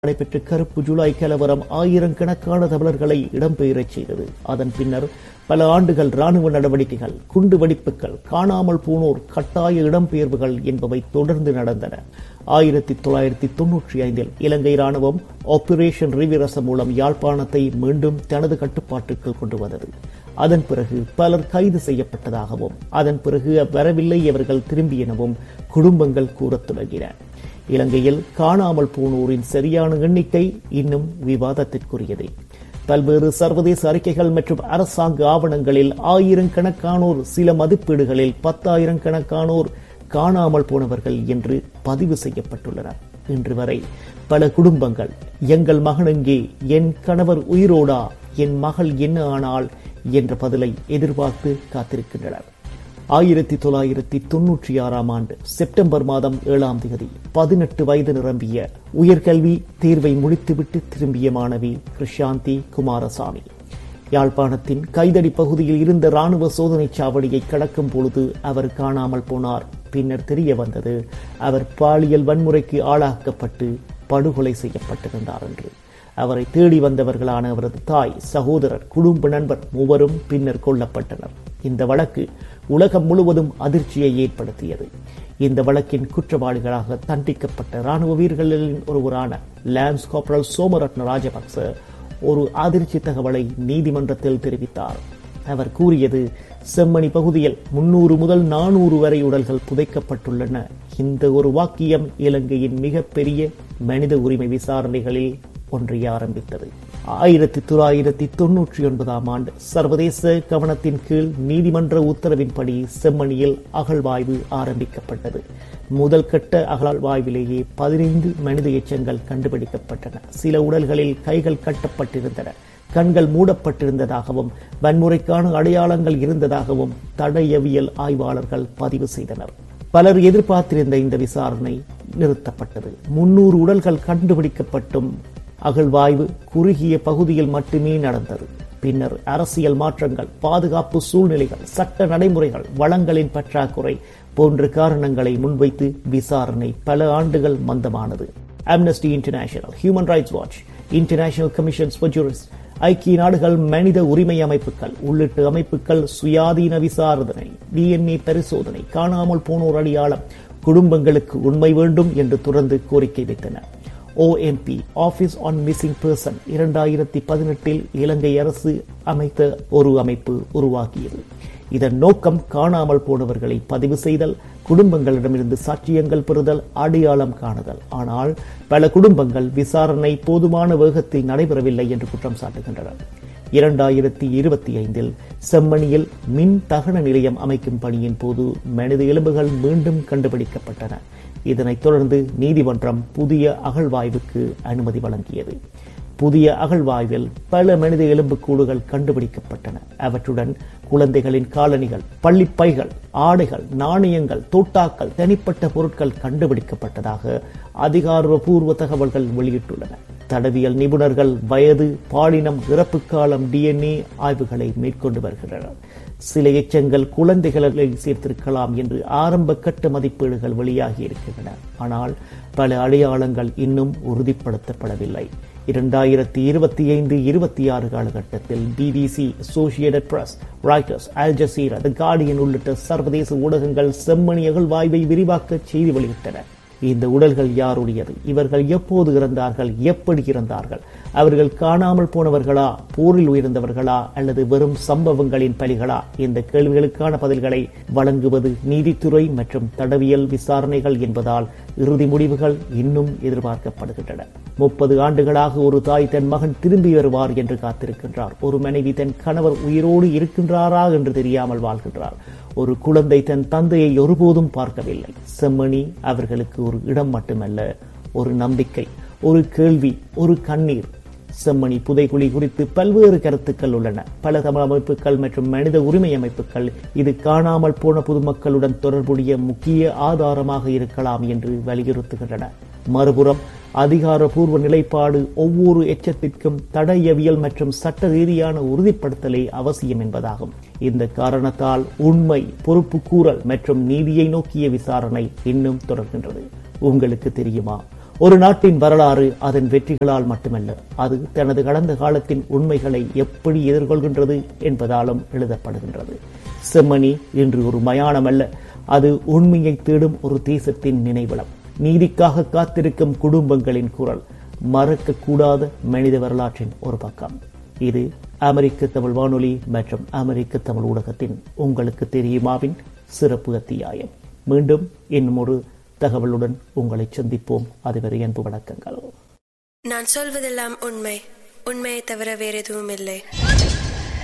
நடைபெற்ற கருப்பு ஜூலை கலவரம் ஆயிரக்கணக்கான தமிழர்களை இடம்பெயரச் செய்தது அதன் பின்னர் பல ஆண்டுகள் ராணுவ நடவடிக்கைகள் குண்டு வெடிப்புகள் காணாமல் போனோர் கட்டாய இடம்பெயர்வுகள் என்பவை தொடர்ந்து நடந்தன ஆயிரத்தி தொள்ளாயிரத்தி தொன்னூற்றி ஐந்தில் இலங்கை ராணுவம் ஆபரேஷன் ரிவிரசம் மூலம் யாழ்ப்பாணத்தை மீண்டும் தனது கட்டுப்பாட்டுக்குள் கொண்டு வந்தது அதன் பிறகு பலர் கைது செய்யப்பட்டதாகவும் அதன் பிறகு வரவில்லை அவர்கள் திரும்பியெனவும் குடும்பங்கள் கூறத் தொடங்கின இலங்கையில் காணாமல் போனோரின் சரியான எண்ணிக்கை இன்னும் விவாதத்திற்குரியதே பல்வேறு சர்வதேச அறிக்கைகள் மற்றும் அரசாங்க ஆவணங்களில் ஆயிரக்கணக்கானோர் சில மதிப்பீடுகளில் பத்தாயிரம் கணக்கானோர் காணாமல் போனவர்கள் என்று பதிவு செய்யப்பட்டுள்ளனர் இன்று வரை பல குடும்பங்கள் எங்கள் மகன் எங்கே என் கணவர் உயிரோடா என் மகள் என்ன ஆனாள் என்ற பதிலை எதிர்பார்த்து காத்திருக்கின்றனர் ஆயிரத்தி தொள்ளாயிரத்தி தொன்னூற்றி ஆறாம் ஆண்டு செப்டம்பர் மாதம் ஏழாம் தேதி பதினெட்டு வயது நிரம்பிய உயர்கல்வி தேர்வை முடித்துவிட்டு திரும்பிய மாணவி கிருஷாந்தி குமாரசாமி யாழ்ப்பாணத்தின் கைதடி பகுதியில் இருந்த ராணுவ சோதனை சாவடியை கடக்கும் பொழுது அவர் காணாமல் போனார் பின்னர் தெரிய வந்தது அவர் பாலியல் வன்முறைக்கு ஆளாக்கப்பட்டு படுகொலை செய்யப்பட்டிருந்தார் என்று அவரை தேடி வந்தவர்களான அவரது தாய் சகோதரர் குடும்ப நண்பர் மூவரும் பின்னர் கொல்லப்பட்டனர் இந்த வழக்கு உலகம் முழுவதும் அதிர்ச்சியை ஏற்படுத்தியது இந்த வழக்கின் குற்றவாளிகளாக தண்டிக்கப்பட்ட ராணுவ வீரர்களின் ஒருவரான லான்ஸ் காப்ரல் சோமரத்ன ராஜபக்ச ஒரு அதிர்ச்சி தகவலை நீதிமன்றத்தில் தெரிவித்தார் அவர் கூறியது செம்மணி பகுதியில் முன்னூறு முதல் நானூறு வரை உடல்கள் புதைக்கப்பட்டுள்ளன இந்த ஒரு வாக்கியம் இலங்கையின் மிகப்பெரிய மனித உரிமை விசாரணைகளில் ஒன்றிய ஆரம்பித்தது ஆயிரத்தி தொள்ளாயிரத்தி தொன்னூற்றி ஒன்பதாம் ஆண்டு சர்வதேச கவனத்தின் கீழ் நீதிமன்ற உத்தரவின்படி செம்மணியில் அகழ்வாய்வு ஆரம்பிக்கப்பட்டது முதல் கட்ட அகழ்வாய்விலேயே பதினைந்து மனித எச்சங்கள் கண்டுபிடிக்கப்பட்டன சில உடல்களில் கைகள் கட்டப்பட்டிருந்தன கண்கள் மூடப்பட்டிருந்ததாகவும் வன்முறைக்கான அடையாளங்கள் இருந்ததாகவும் தடயவியல் ஆய்வாளர்கள் பதிவு செய்தனர் பலர் எதிர்பார்த்திருந்த இந்த விசாரணை நிறுத்தப்பட்டது முன்னூறு உடல்கள் கண்டுபிடிக்கப்பட்டும் அகழ்வாய்வு குறுகிய பகுதியில் மட்டுமே நடந்தது பின்னர் அரசியல் மாற்றங்கள் பாதுகாப்பு சூழ்நிலைகள் சட்ட நடைமுறைகள் வளங்களின் பற்றாக்குறை போன்ற காரணங்களை முன்வைத்து விசாரணை பல ஆண்டுகள் மந்தமானது Amnesty International Human Rights Watch International Commissions for Jurist ஐக்கிய நாடுகள் மனித உரிமை அமைப்புகள் உள்ளிட்ட அமைப்புகள் சுயாதீன விசாரணை டிஎன்ஏ பரிசோதனை காணாமல் போனோர் அடையாளம் குடும்பங்களுக்கு உண்மை வேண்டும் என்று தொடர்ந்து கோரிக்கை வைத்தன OMP office on missing person இரண்டாயிரத்தி பதினெட்டில் இலங்கை அரசு அமைத்த ஒரு அமைப்பு உருவாக்கியது இதன் நோக்கம் காணாமல் போனவர்களை பதிவு செய்தல் குடும்பங்களிடமிருந்து சாட்சியங்கள் பெறுதல் அடையாளம் காணுதல் ஆனால் பல குடும்பங்கள் விசாரணை போதுமான வேகத்தில் நடைபெறவில்லை என்று குற்றம் சாட்டுகின்றனர் இரண்டாயிரத்தி இருபத்தி ஐந்தில் செம்மணியில் மின் தகன நிலையம் அமைக்கும் பணியின் போது மனித எலும்புகள் மீண்டும் கண்டுபிடிக்கப்பட்டன இதனைத் தொடர்ந்து நீதிமன்றம் புதிய அகழ்வாய்வுக்கு அனுமதி வழங்கியது புதிய அகழ்வாய்வில் பல மனித எலும்புக்கூடுகள் கண்டுபிடிக்கப்பட்டன அவற்றுடன் குழந்தைகளின் காலணிகள் பள்ளிப்பைகள் ஆடைகள் நாணயங்கள் தோட்டாக்கள் தனிப்பட்ட பொருட்கள் கண்டுபிடிக்கப்பட்டதாக அதிகாரப்பூர்வ தகவல்கள் வெளியிட்டுள்ளன தடவியல் நிபுணர்கள் வயது பாலினம் இறப்பு காலம் டிஎன்ஏ ஆய்வுகளை மேற்கொண்டு வருகின்றனர் சில எச்சங்கள் குழந்தைகளை சேர்த்திருக்கலாம் என்று ஆரம்ப கட்ட மதிப்பீடுகள் வெளியாகி இருக்கின்றன ஆனால் பல அடையாளங்கள் இன்னும் உறுதிப்படுத்தப்படவில்லை இரண்டாயிரத்தி இருபத்தி ஐந்து இருபத்தி ஆறு காலகட்டத்தில் BBC Associated Press Reuters Al Jazeera the Guardian உள்ளிட்ட சர்வதேச ஊடகங்கள் செம்மணி அகழ்வாய்வை விரிவாக்க செய்தி வெளியிட்டன இந்த உடல்கள் யாருடையது இவர்கள் எப்போது இறந்தார்கள் எப்படி இறந்தார்கள் அவர்கள் காணாமல் போனவர்களா போரில் உயர்ந்தவர்களா அல்லது வெறும் சம்பவங்களின் பலிகளா இந்த கேள்விகளுக்கான பதில்களை வழங்குவது நீதித்துறை மற்றும் தடவியல் விசாரணைகள் என்பதால் இறுதி முடிவுகள் இன்னும் எதிர்பார்க்கப்படுகின்றன முப்பது ஆண்டுகளாக ஒரு தாய் தன் மகன் திரும்பி வருவார் என்று காத்திருக்கின்றார் ஒரு மனைவி தன் கணவர் உயிரோடு இருக்கின்றாரா என்று தெரியாமல் வாழ்கின்றார் ஒரு குழந்தை தன் தந்தையை ஒருபோதும் பார்க்கவில்லை செம்மணி அவர்களுக்கு ஒரு இடம் மட்டுமல்ல ஒரு நம்பிக்கை ஒரு கேள்வி ஒரு கண்ணீர் செம்மணி புதைகுழி குறித்து பல்வேறு கருத்துக்கள் உள்ளன பல தமிழ் அமைப்புகள் மற்றும் மனித உரிமை அமைப்புகள் இது காணாமல் போன பொதுமக்களுடன் தொடர்புடைய முக்கிய ஆதாரமாக இருக்கலாம் என்று வலியுறுத்துகின்றன மறுபுறம் அதிகாரப்பூர்வ நிலைப்பாடு ஒவ்வொரு எச்சத்திற்கும் தடயவியல் மற்றும் சட்ட ரீதியான உறுதிப்படுத்தலே அவசியம் என்பதாகும் இந்த காரணத்தால் உண்மை பொறுப்பு கூறல் மற்றும் நீதியை நோக்கிய விசாரணை இன்னும் தொடர்கின்றது உங்களுக்கு தெரியுமா ஒரு நாட்டின் வரலாறு அதன் வெற்றிகளால் மட்டுமல்ல அது தனது கடந்த காலத்தின் உண்மைகளை எப்படி எதிர்கொள்கின்றது என்பதாலும் எழுதப்படுகின்றது செம்மணி இன்று ஒரு மயானம் அல்ல அது உண்மையை தேடும் ஒரு தேசத்தின் நினைவிடம் நீதிக்காக காத்திருக்கும் குடும்பங்களின் குரல் மறக்கக்கூடாத மனித வரலாற்றின் ஒரு பக்கம் இது அமெரிக்க தமிழ் வானொலி மற்றும் அமெரிக்க தமிழ் ஊடகத்தின் உங்களுக்கு தெரியுமாவின் சிறப்பு அத்தியாயம் மீண்டும் இன்னும் ஒரு தகவலுடன் உங்களை சந்திப்போம் அதுவரை அன்பு வணக்கங்கள் நான் சொல்வதெல்லாம் உண்மை உண்மையை தவிர வேற எதுவும் இல்லை